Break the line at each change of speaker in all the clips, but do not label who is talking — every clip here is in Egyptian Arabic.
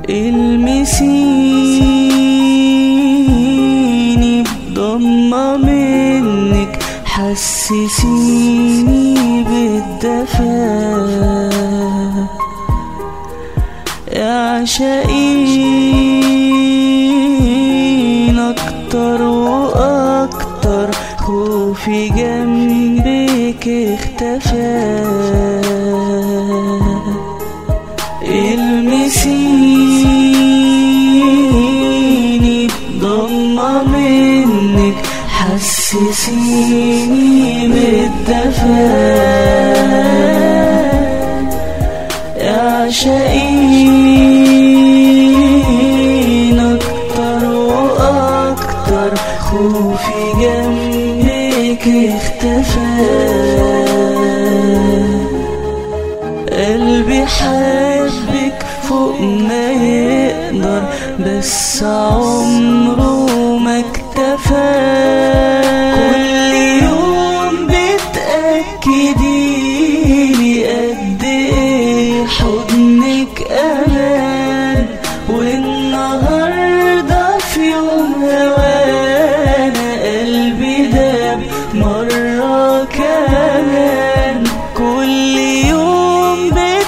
المسيني بضمة منك حسسيني بالدفا عشقين اكتر واكتر خوفي جنبك اختفى المسيني ضمة منك حسسيني بالدفا يا شقين اكتر واكتر خوفي جنبك اختفى قلبي حبك فوق ما يقدر بس عمره ما اكتفى كل يوم بتأكديني قد ايه حضنك امان والنهارده في يوم هوانا قلبي داب مرة كمان كل يوم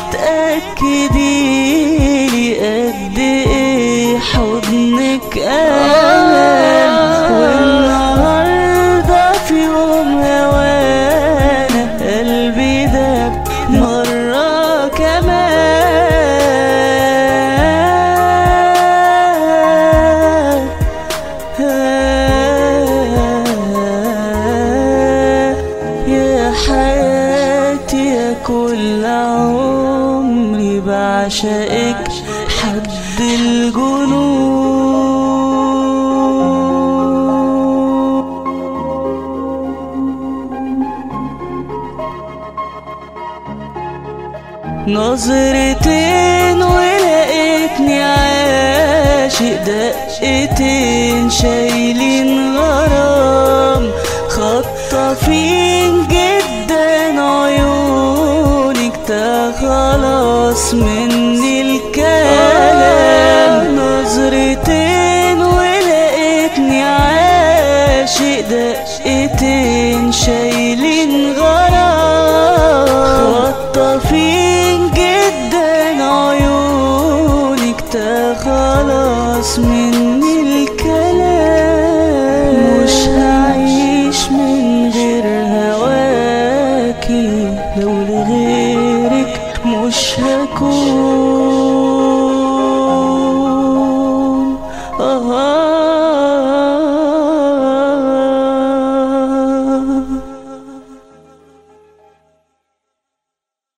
بتأكديلي قد ايه حضنك امان والنهارده في يوم هوانا قلبي داب مرة كمان يا حياتي يا كل عمري بعشقك حد الجنون نظرتين ولقيتني عاشق دقتين شايلين غرام خطافين جدا عيونك تا خلاص مني الكلام نظرتين ولقيتني عاشق دقتين شايلين غرام خطافين جدا عيونك تا خلاص مني الكلام مش هعيش من غير هواكي لو لغيرك مش هكون